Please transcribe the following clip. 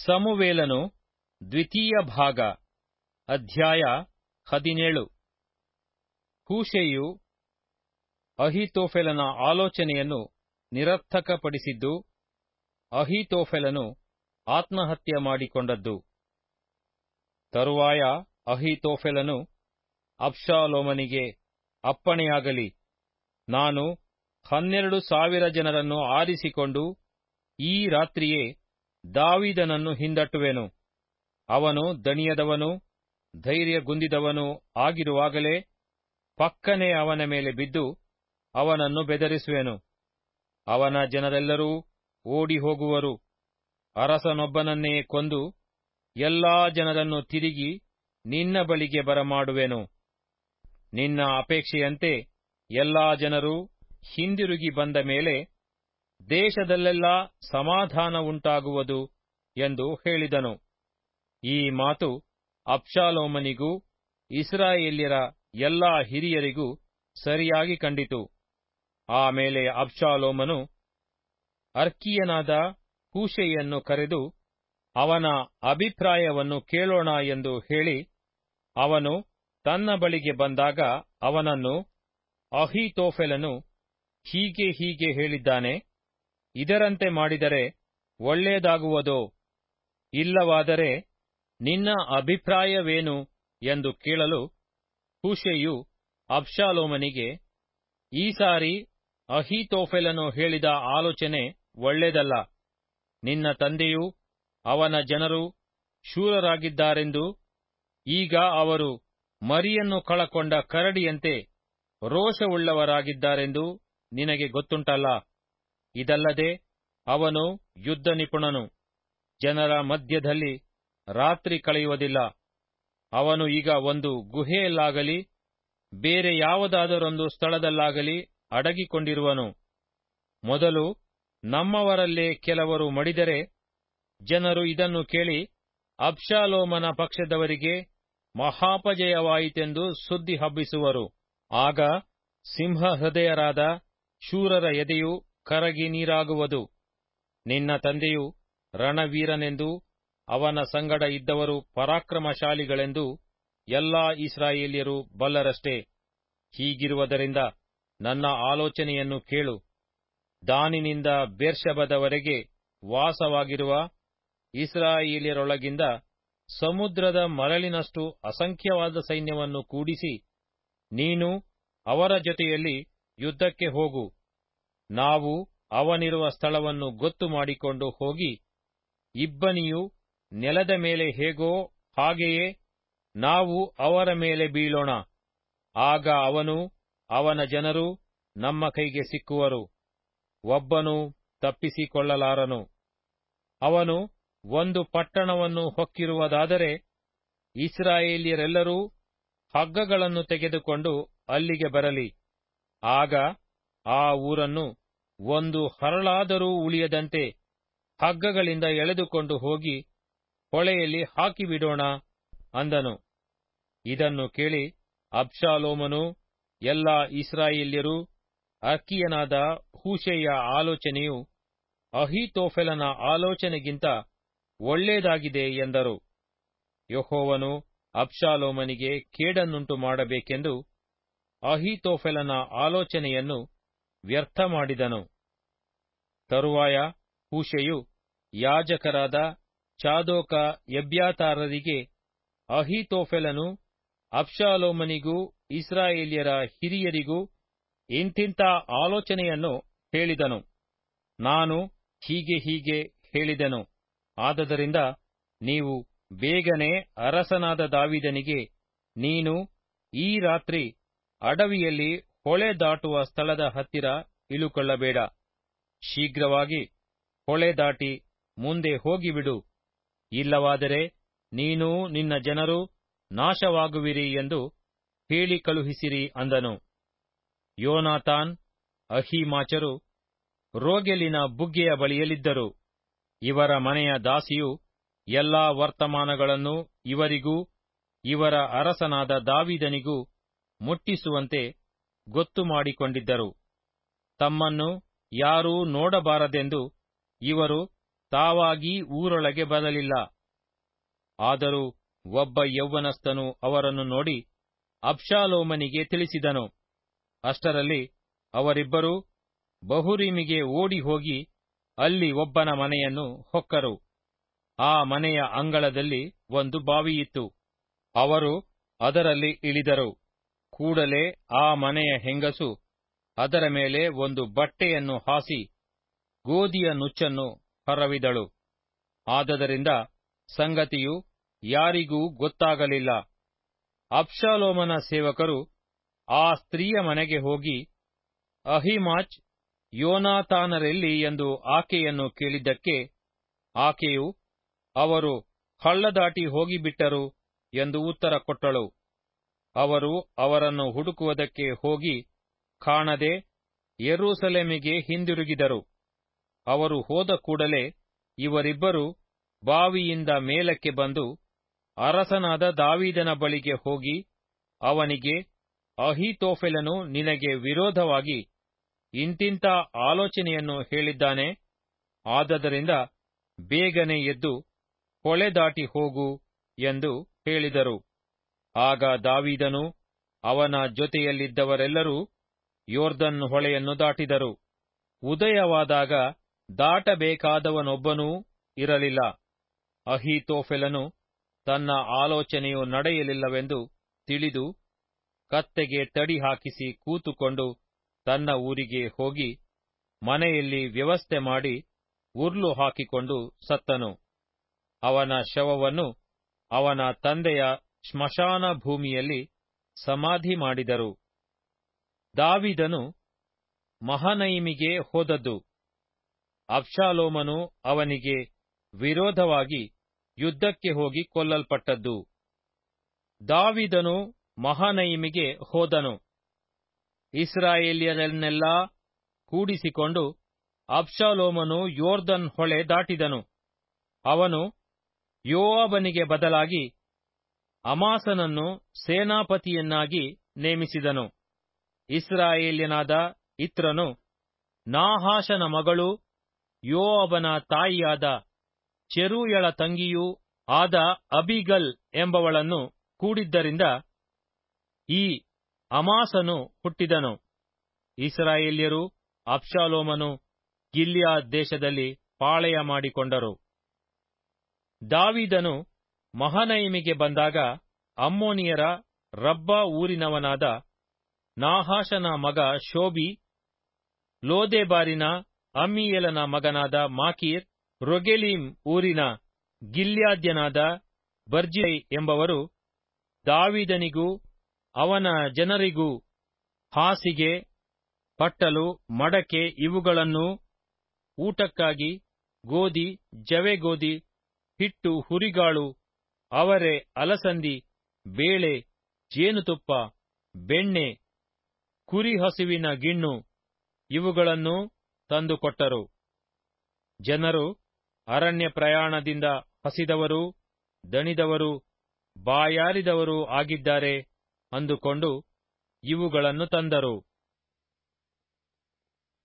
ಸಮುವೇಲನು ದ್ವಿತೀಯ ಭಾಗ ಅಧ್ಯಾಯ ಹದಿನೇಳು ಹೂಷೆಯು ಅಹಿತೋಫೆಲನ ಆಲೋಚನೆಯನ್ನು ನಿರರ್ಥಕಪಡಿಸಿದ್ದು ಅಹಿತೋಫೆಲನು ಆತ್ಮಹತ್ಯೆ ಮಾಡಿಕೊಂಡದ್ದು ತರುವಾಯ ಅಹಿತೋಫೆಲನು ಅಬ್ಷಾಲೋಮನಿಗೆ ಅಪ್ಪಣೆಯಾಗಲಿ ನಾನು ಹನ್ನೆರಡು ಸಾವಿರ ಜನರನ್ನು ಆರಿಸಿಕೊಂಡು ಈ ರಾತ್ರಿಯೇ ದಾವಿದನನ್ನು ಹಿಂದಟ್ಟುವೆನು ಅವನು ದಣಿಯದವನೂ ಧೈರ್ಯಗುಂದಿದವನೂ ಆಗಿರುವಾಗಲೇ ಪಕ್ಕನೆ ಅವನ ಮೇಲೆ ಬಿದ್ದು ಅವನನ್ನು ಬೆದರಿಸುವೆನು ಅವನ ಜನರೆಲ್ಲರೂ ಓಡಿ ಹೋಗುವರು ಅರಸನೊಬ್ಬನನ್ನೇ ಕೊಂದು ಎಲ್ಲಾ ಜನರನ್ನು ತಿರುಗಿ ನಿನ್ನ ಬಳಿಗೆ ಬರಮಾಡುವೆನು ನಿನ್ನ ಅಪೇಕ್ಷೆಯಂತೆ ಎಲ್ಲಾ ಜನರು ಹಿಂದಿರುಗಿ ಬಂದ ಮೇಲೆ ದೇಶದಲ್ಲೆಲ್ಲ ಸಮಾಧಾನ ಉಂಟಾಗುವುದು ಎಂದು ಹೇಳಿದನು ಈ ಮಾತು ಅಬ್ಷಾಲೋಮನಿಗೂ ಇಸ್ರಾಯೇಲ್ಯರ ಎಲ್ಲಾ ಹಿರಿಯರಿಗೂ ಸರಿಯಾಗಿ ಕಂಡಿತು ಆಮೇಲೆ ಅಬ್ಷಾಲೋಮನು ಅರ್ಕೀಯನಾದ ಹೂಷೆಯನ್ನು ಕರೆದು ಅವನ ಅಭಿಪ್ರಾಯವನ್ನು ಕೇಳೋಣ ಎಂದು ಹೇಳಿ ಅವನು ತನ್ನ ಬಳಿಗೆ ಬಂದಾಗ ಅವನನ್ನು ಅಹಿತೋಫೆಲನು ಹೀಗೆ ಹೀಗೆ ಹೇಳಿದ್ದಾನೆ ಇದರಂತೆ ಮಾಡಿದರೆ ಒಳ್ಳೆಯದಾಗುವುದೋ ಇಲ್ಲವಾದರೆ ನಿನ್ನ ಅಭಿಪ್ರಾಯವೇನು ಎಂದು ಕೇಳಲು ಹೂಷೆಯು ಅಬ್ಷಾಲೋಮನಿಗೆ ಈ ಸಾರಿ ಅಹಿತೋಫೆಲನು ಹೇಳಿದ ಆಲೋಚನೆ ಒಳ್ಳೆಯದಲ್ಲ ನಿನ್ನ ತಂದೆಯೂ ಅವನ ಜನರು ಶೂರರಾಗಿದ್ದಾರೆಂದು ಈಗ ಅವರು ಮರಿಯನ್ನು ಕಳಕೊಂಡ ಕರಡಿಯಂತೆ ರೋಷವುಳ್ಳವರಾಗಿದ್ದಾರೆಂದು ನಿನಗೆ ಗೊತ್ತುಂಟಲ್ಲ ಇದಲ್ಲದೆ ಅವನು ಯುದ್ಧ ನಿಪುಣನು ಜನರ ಮಧ್ಯದಲ್ಲಿ ರಾತ್ರಿ ಕಳೆಯುವುದಿಲ್ಲ ಅವನು ಈಗ ಒಂದು ಗುಹೆಯಲ್ಲಾಗಲಿ ಬೇರೆ ಯಾವುದಾದರೊಂದು ಸ್ಥಳದಲ್ಲಾಗಲಿ ಅಡಗಿಕೊಂಡಿರುವನು ಮೊದಲು ನಮ್ಮವರಲ್ಲೇ ಕೆಲವರು ಮಡಿದರೆ ಜನರು ಇದನ್ನು ಕೇಳಿ ಅಬ್ಷಾಲೋಮನ ಪಕ್ಷದವರಿಗೆ ಮಹಾಪಜಯವಾಯಿತೆಂದು ಸುದ್ದಿ ಹಬ್ಬಿಸುವರು ಆಗ ಸಿಂಹ ಹೃದಯರಾದ ಶೂರರ ಎದೆಯು ಕರಗಿ ನೀರಾಗುವುದು ನಿನ್ನ ತಂದೆಯು ರಣವೀರನೆಂದು ಅವನ ಸಂಗಡ ಇದ್ದವರು ಪರಾಕ್ರಮಶಾಲಿಗಳೆಂದು ಎಲ್ಲಾ ಇಸ್ರಾಯೇಲ್ಯರು ಬಲ್ಲರಷ್ಟೇ ಹೀಗಿರುವುದರಿಂದ ನನ್ನ ಆಲೋಚನೆಯನ್ನು ಕೇಳು ದಾನಿನಿಂದ ಬೇರ್ಷಬದವರೆಗೆ ವಾಸವಾಗಿರುವ ಇಸ್ರಾಯೇಲ್ಯರೊಳಗಿಂದ ಸಮುದ್ರದ ಮರಳಿನಷ್ಟು ಅಸಂಖ್ಯವಾದ ಸೈನ್ಯವನ್ನು ಕೂಡಿಸಿ ನೀನು ಅವರ ಜೊತೆಯಲ್ಲಿ ಯುದ್ಧಕ್ಕೆ ಹೋಗು ನಾವು ಅವನಿರುವ ಸ್ಥಳವನ್ನು ಗೊತ್ತು ಮಾಡಿಕೊಂಡು ಹೋಗಿ ಇಬ್ಬನಿಯು ನೆಲದ ಮೇಲೆ ಹೇಗೋ ಹಾಗೆಯೇ ನಾವು ಅವರ ಮೇಲೆ ಬೀಳೋಣ ಆಗ ಅವನು ಅವನ ಜನರು ನಮ್ಮ ಕೈಗೆ ಸಿಕ್ಕುವರು ಒಬ್ಬನು ತಪ್ಪಿಸಿಕೊಳ್ಳಲಾರನು ಅವನು ಒಂದು ಪಟ್ಟಣವನ್ನು ಹೊಕ್ಕಿರುವುದಾದರೆ ಇಸ್ರಾಯೇಲ್ಯರೆಲ್ಲರೂ ಹಗ್ಗಗಳನ್ನು ತೆಗೆದುಕೊಂಡು ಅಲ್ಲಿಗೆ ಬರಲಿ ಆಗ ಆ ಊರನ್ನು ಒಂದು ಹರಳಾದರೂ ಉಳಿಯದಂತೆ ಹಗ್ಗಗಳಿಂದ ಎಳೆದುಕೊಂಡು ಹೋಗಿ ಹೊಳೆಯಲ್ಲಿ ಹಾಕಿಬಿಡೋಣ ಅಂದನು ಇದನ್ನು ಕೇಳಿ ಅಬ್ಷಾಲೋಮನು ಎಲ್ಲ ಇಸ್ರಾಯೇಲ್ಯರು ಅರ್ಕಿಯನಾದ ಹೂಷೆಯ ಆಲೋಚನೆಯು ಅಹಿತೋಫೆಲನ ಆಲೋಚನೆಗಿಂತ ಒಳ್ಳೆಯದಾಗಿದೆ ಎಂದರು ಯಹೋವನು ಅಬ್ಷಾಲೋಮನಿಗೆ ಕೇಡನ್ನುಂಟು ಮಾಡಬೇಕೆಂದು ಅಹಿತೋಫೆಲನ ಆಲೋಚನೆಯನ್ನು ವ್ಯರ್ಥ ಮಾಡಿದನು ತರುವಾಯ ಹೂಷೆಯು ಯಾಜಕರಾದ ಚಾದೋಕ ಎಬ್ಯಾತಾರರಿಗೆ ಅಹಿತೋಫೆಲನು ಅಬ್ಷಾಲೋಮನಿಗೂ ಇಸ್ರಾಯೇಲ್ಯರ ಹಿರಿಯರಿಗೂ ಇಂತಿಂತ ಆಲೋಚನೆಯನ್ನು ಹೇಳಿದನು ನಾನು ಹೀಗೆ ಹೀಗೆ ಹೇಳಿದೆನು ಆದದರಿಂದ ನೀವು ಬೇಗನೆ ಅರಸನಾದ ದಾವಿದನಿಗೆ ನೀನು ಈ ರಾತ್ರಿ ಅಡವಿಯಲ್ಲಿ ಹೊಳೆ ದಾಟುವ ಸ್ಥಳದ ಹತ್ತಿರ ಇಳುಕೊಳ್ಳಬೇಡ ಶೀಘ್ರವಾಗಿ ಹೊಳೆ ದಾಟಿ ಮುಂದೆ ಹೋಗಿಬಿಡು ಇಲ್ಲವಾದರೆ ನೀನೂ ನಿನ್ನ ಜನರು ನಾಶವಾಗುವಿರಿ ಎಂದು ಹೇಳಿ ಕಳುಹಿಸಿರಿ ಅಂದನು ಯೋನಾತಾನ್ ಅಹೀಮಾಚರು ರೋಗೆಲಿನ ಬುಗ್ಗೆಯ ಬಳಿಯಲ್ಲಿದ್ದರು ಇವರ ಮನೆಯ ದಾಸಿಯು ಎಲ್ಲಾ ವರ್ತಮಾನಗಳನ್ನು ಇವರಿಗೂ ಇವರ ಅರಸನಾದ ದಾವಿದನಿಗೂ ಮುಟ್ಟಿಸುವಂತೆ ಗೊತ್ತು ಮಾಡಿಕೊಂಡಿದ್ದರು ತಮ್ಮನ್ನು ಯಾರೂ ನೋಡಬಾರದೆಂದು ಇವರು ತಾವಾಗಿ ಊರೊಳಗೆ ಬರಲಿಲ್ಲ ಆದರೂ ಒಬ್ಬ ಯೌವನಸ್ಥನು ಅವರನ್ನು ನೋಡಿ ಅಬ್ಷಾಲೋಮನಿಗೆ ತಿಳಿಸಿದನು ಅಷ್ಟರಲ್ಲಿ ಅವರಿಬ್ಬರೂ ಬಹುರೀಮಿಗೆ ಓಡಿ ಹೋಗಿ ಅಲ್ಲಿ ಒಬ್ಬನ ಮನೆಯನ್ನು ಹೊಕ್ಕರು ಆ ಮನೆಯ ಅಂಗಳದಲ್ಲಿ ಒಂದು ಬಾವಿಯಿತ್ತು ಅವರು ಅದರಲ್ಲಿ ಇಳಿದರು ಕೂಡಲೇ ಆ ಮನೆಯ ಹೆಂಗಸು ಅದರ ಮೇಲೆ ಒಂದು ಬಟ್ಟೆಯನ್ನು ಹಾಸಿ ಗೋಧಿಯ ನುಚ್ಚನ್ನು ಹರವಿದಳು ಆದದರಿಂದ ಸಂಗತಿಯು ಯಾರಿಗೂ ಗೊತ್ತಾಗಲಿಲ್ಲ ಅಬ್ಷಾಲೋಮನ ಸೇವಕರು ಆ ಸ್ತ್ರೀಯ ಮನೆಗೆ ಹೋಗಿ ಅಹಿಮಾಚ್ ಯೋನಾತಾನರೆಲ್ಲಿ ಎಂದು ಆಕೆಯನ್ನು ಕೇಳಿದ್ದಕ್ಕೆ ಆಕೆಯು ಅವರು ಹಳ್ಳದಾಟಿ ಹೋಗಿಬಿಟ್ಟರು ಎಂದು ಉತ್ತರ ಕೊಟ್ಟಳು ಅವರು ಅವರನ್ನು ಹುಡುಕುವುದಕ್ಕೆ ಹೋಗಿ ಕಾಣದೆ ಯೆರೂಸಲೇಮಿಗೆ ಹಿಂದಿರುಗಿದರು ಅವರು ಹೋದ ಕೂಡಲೇ ಇವರಿಬ್ಬರು ಬಾವಿಯಿಂದ ಮೇಲಕ್ಕೆ ಬಂದು ಅರಸನಾದ ದಾವೀದನ ಬಳಿಗೆ ಹೋಗಿ ಅವನಿಗೆ ಅಹಿತೋಫೆಲನು ನಿನಗೆ ವಿರೋಧವಾಗಿ ಇಂತಿಂತ ಆಲೋಚನೆಯನ್ನು ಹೇಳಿದ್ದಾನೆ ಆದದರಿಂದ ಬೇಗನೆ ಎದ್ದು ಹೊಳೆ ದಾಟಿ ಹೋಗು ಎಂದು ಹೇಳಿದರು ಆಗ ದಾವೀದನು ಅವನ ಜೊತೆಯಲ್ಲಿದ್ದವರೆಲ್ಲರೂ ಯೋರ್ದನ್ ಹೊಳೆಯನ್ನು ದಾಟಿದರು ಉದಯವಾದಾಗ ದಾಟಬೇಕಾದವನೊಬ್ಬನೂ ಇರಲಿಲ್ಲ ಅಹಿತೋಫೆಲನು ತನ್ನ ಆಲೋಚನೆಯು ನಡೆಯಲಿಲ್ಲವೆಂದು ತಿಳಿದು ಕತ್ತೆಗೆ ತಡಿ ಹಾಕಿಸಿ ಕೂತುಕೊಂಡು ತನ್ನ ಊರಿಗೆ ಹೋಗಿ ಮನೆಯಲ್ಲಿ ವ್ಯವಸ್ಥೆ ಮಾಡಿ ಉರ್ಲು ಹಾಕಿಕೊಂಡು ಸತ್ತನು ಅವನ ಶವವನ್ನು ಅವನ ತಂದೆಯ ಸ್ಮಶಾನ ಭೂಮಿಯಲ್ಲಿ ಸಮಾಧಿ ಮಾಡಿದರು ದಾವಿದನು ಮಹನೈಮಿಗೆ ಹೋದದ್ದು ಅಬ್ಷಾಲೋಮನು ಅವನಿಗೆ ವಿರೋಧವಾಗಿ ಯುದ್ಧಕ್ಕೆ ಹೋಗಿ ಕೊಲ್ಲಲ್ಪಟ್ಟದ್ದು ದಾವಿದನು ಮಹನೈಮಿಗೆ ಹೋದನು ಇಸ್ರಾಯೇಲ್ಯರನ್ನೆಲ್ಲಾ ಕೂಡಿಸಿಕೊಂಡು ಅಬ್ಷಾಲೋಮನು ಯೋರ್ದನ್ ಹೊಳೆ ದಾಟಿದನು ಅವನು ಯೋವಾಬನಿಗೆ ಬದಲಾಗಿ ಅಮಾಸನನ್ನು ಸೇನಾಪತಿಯನ್ನಾಗಿ ನೇಮಿಸಿದನು ಇಸ್ರಾಯೇಲ್ಯನಾದ ಇತ್ರನು ನಾಹಾಶನ ಮಗಳು ಯೋವಾಬನ ತಾಯಿಯಾದ ಚೆರೂಯಳ ತಂಗಿಯೂ ಆದ ಅಬಿಗಲ್ ಎಂಬವಳನ್ನು ಕೂಡಿದ್ದರಿಂದ ಈ ಅಮಾಸನು ಹುಟ್ಟಿದನು ಇಸ್ರಾಯೇಲ್ಯರು ಅಬ್ಷಾಲೋಮನು ಗಿಲ್ಯಾದ್ ದೇಶದಲ್ಲಿ ಪಾಳೆಯ ಮಾಡಿಕೊಂಡರು ದಾವಿದನು ಮಹನೈಮಿಗೆ ಬಂದಾಗ ಅಮ್ಮೋನಿಯರ ರಬ್ಬಾ ಊರಿನವನಾದ ನಾಹಾಶನ ಮಗ ಶೋಬಿ ಲೋದೆಬಾರಿನ ಅಮ್ಮೀಯೇಲನ ಮಗನಾದ ಮಾಕೀರ್ ರೊಗೆಲೀಮ್ ಊರಿನ ಗಿಲ್ಯಾದ್ಯನಾದ ಬರ್ಜಿಲೈ ಎಂಬವರು ದಾವಿದನಿಗೂ ಅವನ ಜನರಿಗೂ ಹಾಸಿಗೆ ಪಟ್ಟಲು ಮಡಕೆ ಇವುಗಳನ್ನೂ ಊಟಕ್ಕಾಗಿ ಗೋಧಿ ಜವೆಗೋಧಿ ಹಿಟ್ಟು ಹುರಿಗಾಳು ಅವರೆ ಅಲಸಂದಿ ಬೇಳೆ ಜೇನುತುಪ್ಪ ಬೆಣ್ಣೆ ಕುರಿ ಹಸುವಿನ ಗಿಣ್ಣು ಇವುಗಳನ್ನೂ ತಂದುಕೊಟ್ಟರು ಜನರು ಅರಣ್ಯ ಪ್ರಯಾಣದಿಂದ ಹಸಿದವರೂ ದಣಿದವರು ಬಾಯಾರಿದವರೂ ಆಗಿದ್ದಾರೆ ಅಂದುಕೊಂಡು ಇವುಗಳನ್ನು ತಂದರು